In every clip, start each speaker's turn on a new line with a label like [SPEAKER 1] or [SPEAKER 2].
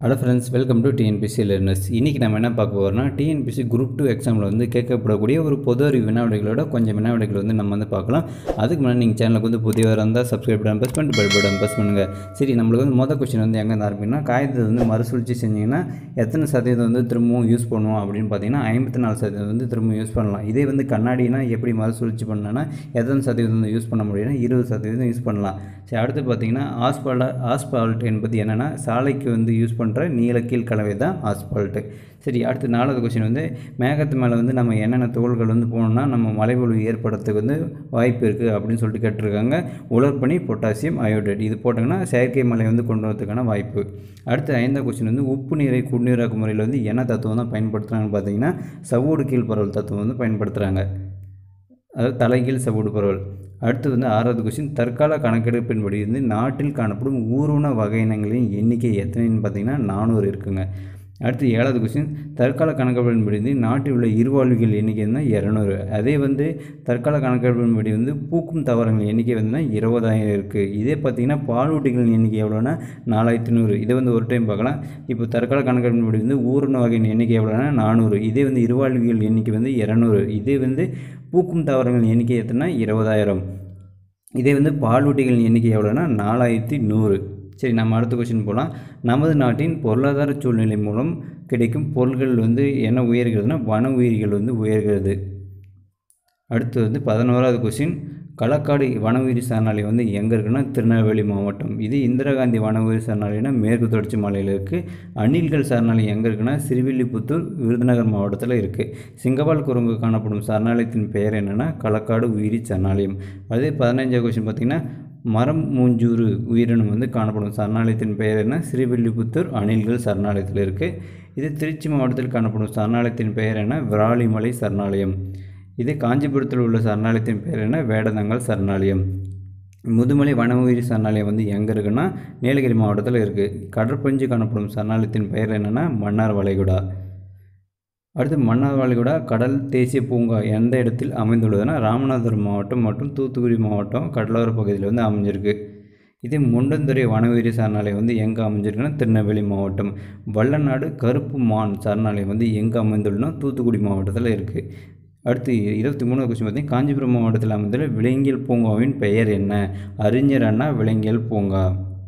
[SPEAKER 1] hello friends welcome to TNPC learners இன்றைக்கி நம்ம என்ன பார்க்க போகிறோம்னா டிஎன்பிசி குரூப் டூ எக்ஸாமில் வந்து கேட்கப்படக்கூடிய ஒரு பொது அறிவு வினாவிடைகளோட கொஞ்சம் வினாவிடைகள் வந்து நம்ம வந்து பார்க்கலாம் அதுக்கு முன்னாடி நீங்கள் சேனலுக்கு வந்து புதியவராக இருந்தால் சப்ஸ்கிரைப் பட்டன் ப்ரெஸ் பண்ணிட்டு பெல் பட்டன் ப்ரெஸ் பண்ணுங்கள் சரி நம்மளுக்கு வந்து மொதல் கொஸ்டின் வந்து எங்கே ஆரம்பிக்கணும்னா காகிதத்தை வந்து மறுசுழற்சி செஞ்சிங்கன்னா எத்தனை சதவீதம் வந்து திரும்பவும் யூஸ் பண்ணுவோம் அப்படின்னு பார்த்தீங்கன்னா ஐம்பத்தி நாலு சதவீதம் வந்து திரும்ப யூஸ் பண்ணலாம் இதே வந்து கண்ணாடினா எப்படி மறுசுழற்சி பண்ணலாம்னா எத்தனை சதவீதம் வந்து யூஸ் பண்ண முடியும்னா இருபது சதவீதம் யூஸ் பண்ணலாம் சரி அடுத்து பார்த்தீங்கன்னா ஆஸ்பால்ட் ஆஸ்பால்ட் என்பது என்னென்னா சாலைக்கு வந்து யூஸ் பண்ணுற நீலக்கீழ் கலவை தான் ஆஸ்பால்ட்டு சரி அடுத்து நாலாவது கொஸ்டின் வந்து மேகத்து மேலே வந்து நம்ம என்னென்ன தோள்கள் வந்து போகணும்னா நம்ம மலைப்பொழிவு ஏற்படுறதுக்கு வந்து வாய்ப்பு இருக்குது அப்படின்னு சொல்லிட்டு கேட்டிருக்காங்க உலர்பனி பொட்டாசியம் அயோடைட் இது போட்டாங்கன்னா செயற்கை மலை வந்து கொண்டு வரதுக்கான வாய்ப்பு அடுத்து ஐந்தாவது கொஸ்டின் வந்து உப்பு நீரை குடிநீராக்கும் முறையில் வந்து என்ன தத்துவம் தான் பயன்படுத்துகிறாங்கன்னு பார்த்தீங்கன்னா சவ்வூடு கீழ் பரவல் தத்துவம் வந்து பயன்படுத்துகிறாங்க அதாவது தலைகீழ் சவ்வூடு பரவல் அடுத்து வந்து ஆறாவது கொஸ்டின் தற்கால கணக்கெடுப்பின்படி வந்து நாட்டில் காணப்படும் ஊர்வன வகையினங்களின் எண்ணிக்கை எத்தனைன்னு பார்த்தீங்கன்னா நானூறு இருக்குங்க அடுத்து ஏழாவது கொஸ்டின் தற்கால கணக்கெடுப்பின்படி வந்து நாட்டில் உள்ள இருவாழ்விகள் எண்ணிக்கை வந்து இரநூறு அதே வந்து தற்கால கணக்கெடுப்பின்படி வந்து பூக்கும் தவறங்கள் எண்ணிக்கை வந்து இருபதாயிரம் இருக்குது இதே பார்த்திங்கன்னா பாலூட்டிகளின் எண்ணிக்கை எவ்வளோன்னா நாலாயிரத்தி நூறு இதை வந்து ஒரு டைம் பார்க்கலாம் இப்போ தற்கால கணக்கெடுப்பின்படி வந்து ஊரண வகையின் எண்ணிக்கை எவ்வளோனா நானூறு இதே வந்து இருவாழ்விகள் எண்ணிக்கை வந்து இரநூறு இதே வந்து பூக்கும் தாவரங்கள் எண்ணிக்கை எத்தனை இருபதாயிரம் இதே வந்து பாலூட்டிகளின் எண்ணிக்கை எவ்வளோனா நாலாயிரத்தி நூறு சரி நம்ம அடுத்த கொஸ்டின் போகலாம் நமது நாட்டின் பொருளாதார சூழ்நிலை மூலம் கிடைக்கும் பொருள்கள் வந்து என்ன உயர்கிறதுனா வன உயிரிகள் வந்து உயர்கிறது அடுத்து வந்து பதினோராவது கொஸ்டின் களக்காடு வன உயிரி சரணாலயம் வந்து எங்கே இருக்குன்னா திருநெல்வேலி மாவட்டம் இது இந்திரா காந்தி வன உயிரி சரணாலயம்னா மேற்கு தொடர்ச்சி மலையில் இருக்குது அணில்கள் சரணாலயம் எங்கே இருக்குன்னா சிறுவில்லிபுத்தூர் விருதுநகர் மாவட்டத்தில் இருக்குது சிங்கவால் குரங்கு காணப்படும் சரணாலயத்தின் பெயர் என்னென்னா களக்காடு உயிரி சரணாலயம் அதே பதினஞ்சாவது கொஸ்டின் பார்த்திங்கன்னா மரம் மூஞ்சூறு உயிரினம் வந்து காணப்படும் சரணாலயத்தின் பெயர் என்ன ஸ்ரீவில்லிபுத்தூர் அணில்கள் சரணாலயத்தில் இருக்குது இது திருச்சி மாவட்டத்தில் காணப்படும் சரணாலயத்தின் பெயர் என்ன விராலிமலை சரணாலயம் இதே காஞ்சிபுரத்தில் உள்ள சரணாலயத்தின் பெயர் என்ன வேடந்தங்கல் சரணாலயம் முதுமலை வன உயிரி சரணாலயம் வந்து எங்கே இருக்குன்னா நீலகிரி மாவட்டத்தில் இருக்குது கடற்பஞ்சு காணப்படும் சரணாலயத்தின் பெயர் என்னென்னா மன்னார் வளைகுடா அடுத்து மன்னார் வளைகுடா கடல் தேசிய பூங்கா எந்த இடத்தில் அமைந்துள்ளதுன்னா ராமநாதபுரம் மாவட்டம் மற்றும் தூத்துக்குடி மாவட்டம் கடலோர பகுதியில் வந்து அமைஞ்சிருக்கு இதே முண்டந்துறை வனவுயிரி சரணாலயம் வந்து எங்கே அமைஞ்சிருக்குன்னா திருநெல்வேலி மாவட்டம் வல்லநாடு கருப்பு மான் சரணாலயம் வந்து எங்கே அமைந்துள்ளனா தூத்துக்குடி மாவட்டத்தில் இருக்குது அடுத்து இருபத்தி மூணாவது கொஸ்டின் பார்த்தீங்கன்னா காஞ்சிபுரம் மாவட்டத்தில் அமைந்துள்ள விலங்கியல் பூங்காவின் பெயர் என்ன அறிஞர் அண்ணா விலங்கியல் பூங்கா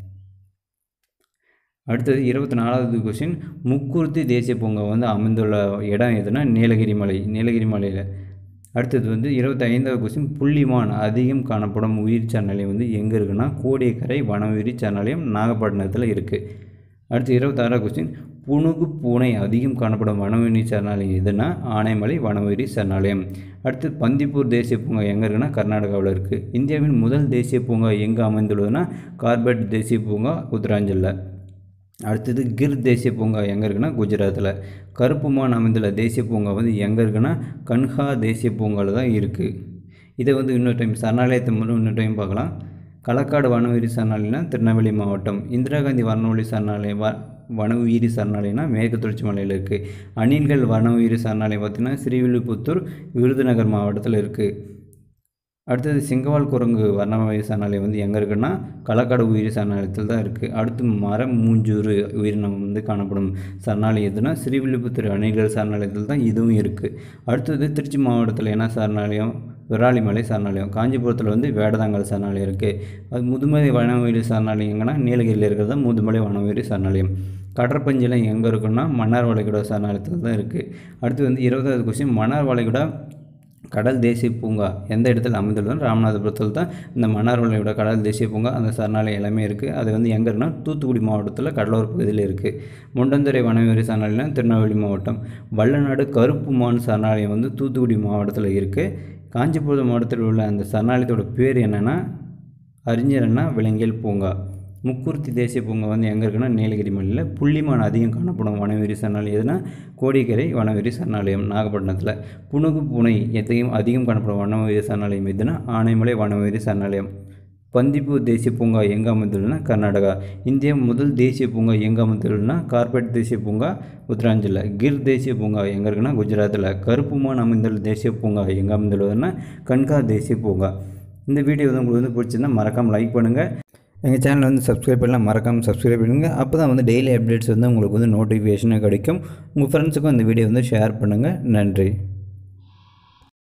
[SPEAKER 1] அடுத்தது இருபத்தி நாலாவது கொஸ்டின் முக்குருத்தி தேசிய பூங்கா வந்து அமைந்துள்ள இடம் எதுனா நீலகிரி மலை நீலகிரி மலையில் அடுத்தது வந்து இருபத்தி ஐந்தாவது கொஸ்டின் புள்ளிமான் அதிகம் காணப்படும் உயிர் சரணாலயம் வந்து எங்கே இருக்குன்னா கோடியக்கரை வன உயிரி சரணாலயம் நாகப்பட்டினத்தில் இருக்குது அடுத்து இருபத்தாறாவது கொஸ்டின் புனுகு பூனை அதிகம் காணப்படும் வனவுயிரி சரணாலயம் எதுனா ஆனைமலை வனவுயிரி சரணாலயம் அடுத்து பந்திப்பூர் தேசிய பூங்கா எங்கே இருக்குன்னா கர்நாடகாவில் இருக்குது இந்தியாவின் முதல் தேசிய பூங்கா எங்கே அமைந்துள்ளதுன்னா கார்பெட் தேசிய பூங்கா உத்தராஞ்சலில் அடுத்தது கிர் தேசிய பூங்கா எங்கே இருக்குன்னா குஜராத்தில் கருப்புமான் அமைந்துள்ள தேசிய பூங்கா வந்து எங்கே இருக்குன்னா கன்ஹா தேசிய பூங்காவில் தான் இருக்குது இதை வந்து இன்னொரு டைம் சரணாலயத்தை மட்டும் இன்னொரு டைம் பார்க்கலாம் களக்காடு வன உயிரி சரணாலயம்னா திருநெல்வேலி மாவட்டம் இந்திரா காந்தி வன உயிரி சரணாலயம் வ வன உயிரி சரணாலயம்னா மேற்கு தொடர்ச்சி மலையில் இருக்குது அணில்கள் வன உயிரி சரணாலயம் பார்த்திங்கன்னா ஸ்ரீவில்லிபுத்தூர் விருதுநகர் மாவட்டத்தில் இருக்குது அடுத்தது சிங்கவால் குரங்கு வர்ணமய சரணாலயம் வந்து எங்கே இருக்குன்னா களக்காடு உயிரி சரணாலயத்தில் தான் இருக்குது அடுத்து மரம் மூஞ்சூறு உயிரினம் வந்து காணப்படும் சரணாலயம் எதுனா ஸ்ரீவில்லிபுத்தூர் அணில்கள் சரணாலயத்தில் தான் இதுவும் இருக்குது அடுத்தது திருச்சி மாவட்டத்தில் என்ன சரணாலயம் விராலிமலை சரணாலயம் காஞ்சிபுரத்தில் வந்து வேடதாங்கல் சரணாலயம் இருக்குது அது முதுமலை வனவெளி சரணாலயம் எங்கன்னா நீலகிரியில் இருக்கிறது தான் முதுமலை வனவெளி சரணாலயம் கடற்பஞ்சில் எங்கே இருக்குன்னா மன்னார் வளைகுடா சரணாலயத்தில் தான் இருக்குது அடுத்து வந்து இருபதாவது கொஸ்டின் மன்னார் வளைகுடா கடல் தேசிய பூங்கா எந்த இடத்துல அமைந்துள்ளதுன்னு ராமநாதபுரத்தில் தான் இந்த மன்னார் வளைகுடா கடல் தேசிய பூங்கா அந்த சரணாலயம் எல்லாமே இருக்குது அது வந்து எங்கே இருக்குன்னா தூத்துக்குடி மாவட்டத்தில் கடலோர பகுதியில் இருக்குது முண்டந்துறை வனவெளி சரணாலயம் திருநெல்வேலி மாவட்டம் வல்லநாடு கருப்பு மான் சரணாலயம் வந்து தூத்துக்குடி மாவட்டத்தில் இருக்குது காஞ்சிபுரம் மாவட்டத்தில் உள்ள அந்த சரணாலயத்தோட பேர் என்னென்னா அறிஞர் அண்ணா விலங்கியல் பூங்கா முக்குர்த்தி தேசிய பூங்கா வந்து எங்கே இருக்குன்னா நீலகிரி மலையில் புள்ளிமான் அதிகம் காணப்படும் வனவெறி சரணாலயம் எதுனா கோடிக்கரை வனவெறி சரணாலயம் நாகப்பட்டினத்தில் புனுகு பூனை எத்தையும் அதிகம் காணப்படும் வனவெறி சரணாலயம் எதுனா ஆனைமலை வனவெறி சரணாலயம் பந்திப்பூர் தேசிய பூங்கா எங்கே அமைந்துள்ளதுன்னா கர்நாடகா இந்தியா முதல் தேசிய பூங்கா எங்கே அமைந்துள்ளதுன்னா கார்பெட் தேசிய பூங்கா உத்தராஞ்சலில் கிர் தேசிய பூங்கா எங்கே இருக்குன்னா குஜராத்தில் கருப்புமான் அமைந்துள்ள தேசிய பூங்கா எங்கே அமைந்துள்ளதுன்னா கன்கா தேசிய பூங்கா இந்த வீடியோ வந்து உங்களுக்கு வந்து பிடிச்சிருந்தா மறக்காமல் லைக் பண்ணுங்கள் எங்கள் சேனலை வந்து சப்ஸ்கிரைப் பண்ணலாம் மறக்காமல் சப்ஸ்கிரைப் பண்ணுங்கள் அப்போ தான் வந்து டெய்லி அப்டேட்ஸ் வந்து உங்களுக்கு வந்து நோட்டிஃபிகேஷனாக கிடைக்கும் உங்கள் ஃப்ரெண்ட்ஸுக்கும் இந்த வீடியோ வந்து ஷேர் பண்ணுங்கள் நன்றி